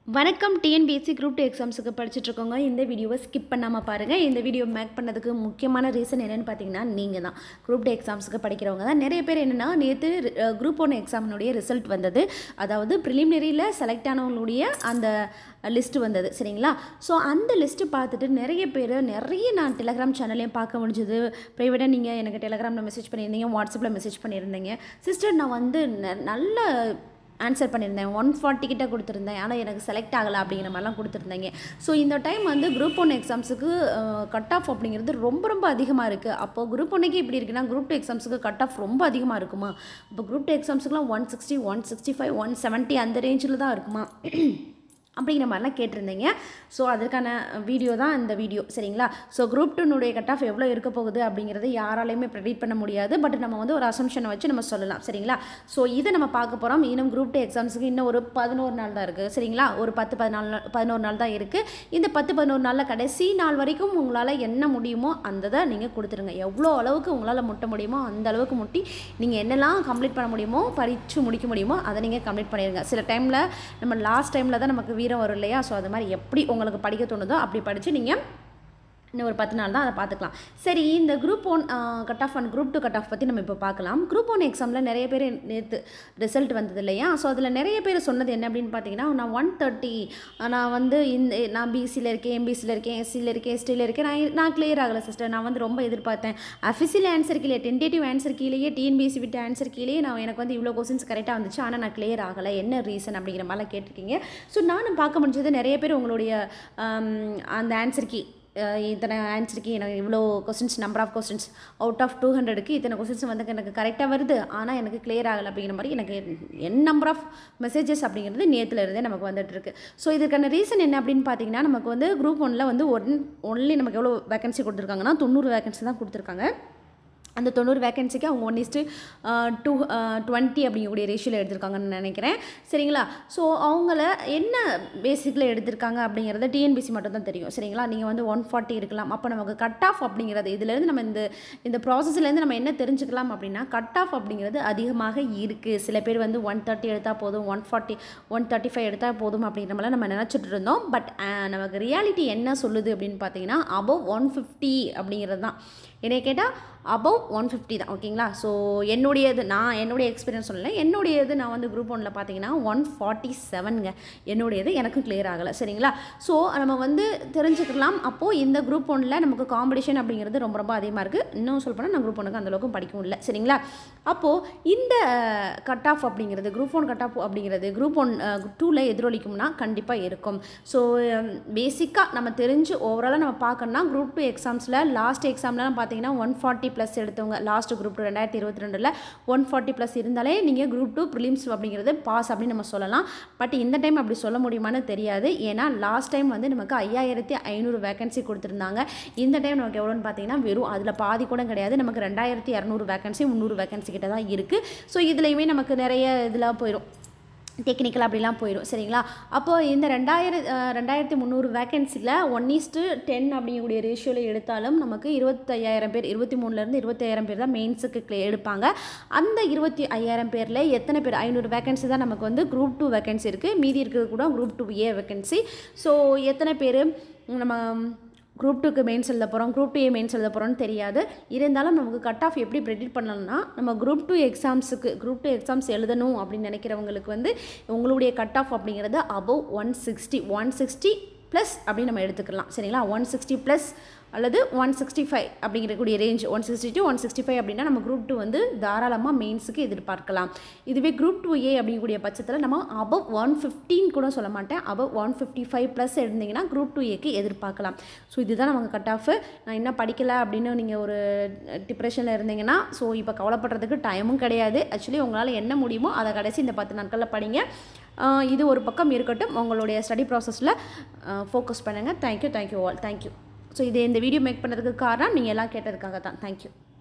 வணக்கம் TNPSC group two எக்ஸாம்ஸுக்கு படிச்சுட்ருக்கோங்க இந்த வீடியோவை ஸ்கிப் பண்ணாமல் பாருங்கள் இந்த வீடியோ மேக் பண்ணதுக்கு முக்கியமான ரீசன் என்னென்னு பார்த்தீங்கன்னா நீங்கள் தான் குரூப் டூ எக்ஸாம்ஸுக்கு படிக்கிறவங்க தான் நிறைய பேர் என்னென்னா நேற்று குரூப் ஒன் எக்ஸாமினுடைய ரிசல்ட் வந்தது அதாவது ப்ரிலிமினரியில் செலக்ட் ஆனவங்களுடைய அந்த லிஸ்ட்டு வந்தது சரிங்களா ஸோ அந்த லிஸ்ட்டு பார்த்துட்டு நிறைய பேர் நிறைய நான் டெலகிராம் சேனல்லையும் பார்க்க முடிஞ்சது ப்ரைவேட்டாக நீங்கள் எனக்கு டெலகிராமில் மெசேஜ் பண்ணியிருந்தீங்க வாட்ஸ்அப்பில் மெசேஜ் பண்ணியிருந்தீங்க சிஸ்டர் நான் வந்து ந- நல்ல ஆன்சர் பண்ணியிருந்தேன் ஒன் ஃபார்ட்டி கிட்ட கொடுத்துருந்தேன் ஆனால் எனக்கு செலக்ட் ஆகலை அப்படிங்கிற மாதிரிலாம் கொடுத்துருந்தீங்க ஸோ இந்த டைம் வந்து குரூப் ஒன் எக்ஸாம்ஸுக்கு கட் ஆஃப் அப்படிங்கிறது ரொம்ப ரொம்ப அதிகமாக இருக்குது அப்போது குரூப் ஒன்னுக்கு இப்படி இருக்குன்னா குரூப் டூ எக்ஸாம்ஸுக்கு கட் ஆஃப் ரொம்ப அதிகமாக இருக்குமா இப்போ குரூப் டூ எக்ஸாம்ஸுக்குலாம் one sixty one sixty five one seventy அந்த ரேஞ்சில் தான் இருக்குமா அப்படிங்கிற மாதிரிலாம் கேட்டிருந்தீங்க ஸோ அதற்கான வீடியோ தான் இந்த வீடியோ சரிங்களா ஸோ குரூப் டூனுடைய கட் ஆஃப் எவ்வளோ இருக்க போகுது அப்படிங்கிறது யாராலையுமே ப்ரெடிக்ட் பண்ண முடியாது பட் நம்ம வந்து ஒரு அசம்ஷனை வச்சு நம்ம சொல்லலாம் சரிங்களா ஸோ இதை நம்ம பார்க்க போகிறோம் இன்னும் குரூப் டூ எக்ஸாம்ஸுக்கு இன்னும் ஒரு பதினோரு நாள் தான் இருக்குது சரிங்களா ஒரு பத்து பதினாலு நாள் பதினோரு நாள் தான் இருக்குது இந்த பத்து பதினோரு நாளில் கடைசி நாள் வரைக்கும் உங்களால் என்ன முடியுமோ அந்த இதை நீங்கள் கொடுத்துருங்க எவ்வளோ அளவுக்கு உங்களால் முட்ட முடியுமோ அந்த அளவுக்கு முட்டி நீங்கள் என்னெல்லாம் கம்ப்ளீட் பண்ண முடியுமோ பறித்து முடிக்க முடியுமோ அதை நீங்கள் கம்ப்ளீட் பண்ணிடுங்க சில டைமில் நம்ம லாஸ்ட் டைமில் தான் நமக்கு வீரம் வரும் இல்லையா ஸோ அது மாதிரி எப்படி உங்களுக்கு படிக்க தோணுதோ அப்படி படித்து நீங்கள் இன்னும் ஒரு பத்து நாள் தான் அதை பார்த்துக்கலாம் சரி இந்த group one cut off and group two cut off பற்றி நம்ம இப்போ பார்க்கலாம் குரூப் ஒன் எக்ஸாமில் நிறைய பேர் நேற்று ரிசல்ட் வந்தது இல்லையா ஸோ அதில் நிறைய பேர் சொன்னது என்ன அப்படின்னு பார்த்தீங்கன்னா நான் ஒன் தேர்ட்டி நான் வந்து இந்த நான் பிசியில் இருக்கேன் எம்பிசியில் இருக்கேன் எஸ்சியில் இருக்கேன் எஸ்டியில் இருக்கேன் நான் நான் கிளியர் ஆகலை சிஸ்டர் நான் வந்து ரொம்ப எதிர்பார்த்தேன் அஃபிஷியல் ஆன்சர் கீழே டென்டேட்டிவ் ஆன்சர் கீழேயே டிஎன்பிஎஸ்சி விட்ட ஆன்சர் கீழேயே நான் எனக்கு வந்து இவ்வளோ கொஸ்டின்ஸ் கரெக்டாக வந்துச்சு ஆனால் நான் கிளியர் ஆகலை என்ன ரீசன் அப்படிங்கிற மாதிரிலாம் கேட்டிருக்கீங்க ஸோ நானும் பார்க்க முடிஞ்சது நிறைய பேர் உங்களுடைய ஆம், அந்த ஆன்சர் கீ அஹ் இத்தனை ஆன்சருக்கு எனக்கு இவ்வளோ questions number of questions out of two ஹண்ட்ரடுக்கு இத்தனை கொஸ்டின்ஸ் வந்து எனக்கு கரெக்டாக வருது ஆனால் எனக்கு கிளியர் ஆகலை அப்படிங்கிற மாதிரி எனக்கு என் நம்பர் ஆஃப் மெசேஜஸ் அப்படிங்கிறது நேத்துல இருந்தே நமக்கு வந்துட்டு இருக்கு ஸோ இதுக்கான ரீசன் என்ன அப்படின்னு பார்த்தீங்கன்னா நமக்கு வந்து குரூப் ஒன்ல வந்து ஒன் ஒன்லி நமக்கு எவ்வளோ வேகன்சி கொடுத்துருக்காங்கன்னா தொண்ணூறு வேகன்சி தான் கொடுத்துருக்காங்க அந்த தொண்ணூறு வேகன்சிக்கு அவங்க ஒன் இஸ்ட்டு டூ டுவெண்ட்டி அப்படிங்கக்கூடிய ரேஷியோவில் எடுத்திருக்காங்கன்னு நினைக்கிறேன் சரிங்களா ஸோ அவங்கள என்ன பேசிக்கில் எடுத்திருக்காங்க அப்படிங்கிறத டிஎன்பிசி மட்டும் தான் தெரியும் சரிங்களா நீங்கள் வந்து ஒன் ஃபார்ட்டி இருக்கலாம் அப்போ நமக்கு கட் ஆஃப் அப்படிங்கிறது இதுலேருந்து நம்ம இந்த இந்த ப்ராசஸ்லேருந்து நம்ம என்ன தெரிஞ்சுக்கலாம் அப்படின்னா கட் ஆஃப் அப்படிங்கிறது அதிகமாக இருக்குது சில பேர் வந்து ஒன் தேர்ட்டி எடுத்தால் போதும் one forty one thirty five எடுத்தால் போதும் அப்படிங்கிற மாதிரிலாம் நம்ம நினச்சிட்டு இருந்தோம் பட் நமக்கு ரியாலிட்டி என்ன சொல்லுது அப்படின்னு பார்த்தீங்கன்னா அபவ் ஒன் ஃபிஃப்டி அப்படிங்கிறது தான் என்னை கேட்டால் அபவ் ஒன் ஃபிஃப்டி தான் ஓகேங்களா ஸோ என்னுடையது நான் என்னுடைய எக்ஸ்பீரியன்ஸ் சொல்லலை என்னுடையது நான் வந்து குரூப் ஒன்ல பார்த்தீங்கன்னா ஒன் ஃபார்ட்டி செவனுங்க என்னுடையது எனக்கும் கிளியர் ஆகலை சரிங்களா ஸோ நம்ம வந்து தெரிஞ்சுக்கலாம் அப்போது இந்த குரூப் ஒன்ல நமக்கு காம்படிஷன் அப்படிங்கிறது ரொம்ப ரொம்ப அதிகமாக இருக்குது இன்னும் சொல்ல போனால் நான் குரூப் ஒனுக்கு அந்தளவுக்கு படிக்கவும் இல்லை சரிங்களா அப்போது இந்த கட் ஆஃப் அப்படிங்கிறது குரூப் ஒன் கட் ஆஃப் அப்படிங்கிறது குரூப் ஒன் டூவில் எதிரொலிக்கும்னா கண்டிப்பாக இருக்கும் ஸோ பேசிக்காக நம்ம தெரிஞ்சு ஓவராலாக நம்ம பார்க்கணும்னா குரூப் டூ எக்ஸாம்ஸில் லாஸ்ட் எக்ஸாம்லாம் பார்த்தீங்கன்னா ஒன் ஃபார்ட்டி ப்ளஸ் எடுத்தவங்க லாஸ்ட் குரூப் டூ ரெண்டாயிரத்தி இருபத்தி ரெண்டில் ஒன் ஃபார்ட்டி ப்ளஸ் இருந்தாலே நீங்கள் குரூப் டூ ப்ரிலிம்ஸ் அப்படிங்கிறது பாஸ் அப்படின்னு நம்ம சொல்லலாம் பட் இந்த டைம் அப்படி சொல்ல முடியுமான்னு தெரியாது ஏன்னா லாஸ்ட் டைம் வந்து நமக்கு ஐயாயிரத்தி ஐநூறு வேகன்சி கொடுத்துருந்தாங்க இந்த டைம் நமக்கு எவ்வளோன்னு பார்த்தீங்கன்னா வெறும் அதில் பாதி கூட கிடையாது நமக்கு ரெண்டாயிரத்தி இரநூறு வேகன்சி முந்நூறு வேகன்சி கிட்ட தான் இருக்குது ஸோ இதுலேயுமே நமக்கு நிறைய இதெல்லாம் போயிடும் டெக்னிக்கல் அப்படிலாம் போயிடும் சரிங்களா அப்போது இந்த ரெண்டாயிரம் ரெண்டாயிரத்தி முந்நூறு வேகன்சியில் ஒன் ஈஸ்ட்டு டென் அப்படிங்கக்கூடிய ரேஷியோவில் எடுத்தாலும் நமக்கு இருபத்தையாயிரம் பேர் இருபத்தி மூணுலேருந்து இருபத்தாயிரம் பேர் தான் மெயின்ஸுக்கு எடுப்பாங்க அந்த இருபத்தி ஐயாயிரம் பேரில் எத்தனை பேர் ஐநூறு வேகன்சி தான் நமக்கு வந்து குரூப் டூ வேகன்சி இருக்குது மீதி இருக்கிறது கூட group two A vacancy so எத்தனை பேர் நம்ம குரூப் டூக்கு மெயின்ஸ் எழுத போகிறோம் குரூப் டூ ஏ மெயின்ஸ் எழுத போகிறோம்னு தெரியாது இருந்தாலும் நமக்கு கட் ஆஃப் எப்படி ப்ரெடிக்ட் பண்ணலாம்னா நம்ம குரூப் டூ எக்ஸாம்ஸுக்கு குரூப் டூ எக்ஸாம்ஸ் எழுதணும் அப்படின்னு நினைக்கிறவங்களுக்கு வந்து உங்களுடைய கட் ஆஃப் அப்படிங்கிறது above one sixty one sixty plus அப்படின்னு நம்ம எடுத்துக்கலாம் சரிங்களா ஒன் சிக்ஸ்டி ப்ளஸ் அல்லது ஒன் சிக்ஸ்டி ஃபைவ் அப்படிங்கிறக்கூடிய range one sixty two one sixty five அப்படின்னா நம்ம குரூப் டூ வந்து தாராளமாக மெயின்ஸுக்கு எதிர்பார்க்கலாம் இதுவே குரூப் டூ ஏ அப்படிங்கக்கூடிய பட்சத்தில் நம்ம அபவ் ஒன் ஃபிஃப்டீன் கூட சொல்ல மாட்டேன் above one fifty five plus இருந்தீங்கன்னா குரூப் டூ ஏக்கு எதிர்பார்க்கலாம் ஸோ இதுதான் நமக்கு கட் ஆஃப் நான் என்ன படிக்கலை அப்படின்னு நீங்கள் ஒரு டிப்ரெஷனில் இருந்தீங்கன்னா ஸோ இப்போ கவலைப்படுறதுக்கு டைமும் கிடையாது ஆக்சுவலி உங்களால் என்ன முடியுமோ அதை கடைசி இந்த பத்து நாட்களில் படிங்க ஆஹ் இது ஒரு பக்கம் இருக்கட்டும் உங்களுடைய ஸ்டடி ப்ராசஸில் ஃபோக்கஸ் பண்ணுங்கள் thank you thank you all thank you so இது இந்த வீடியோ மேக் பண்ணதுக்கு காரணம் நீங்கள் எல்லாம் கேட்டதுக்காக தான் தேங்க்யூ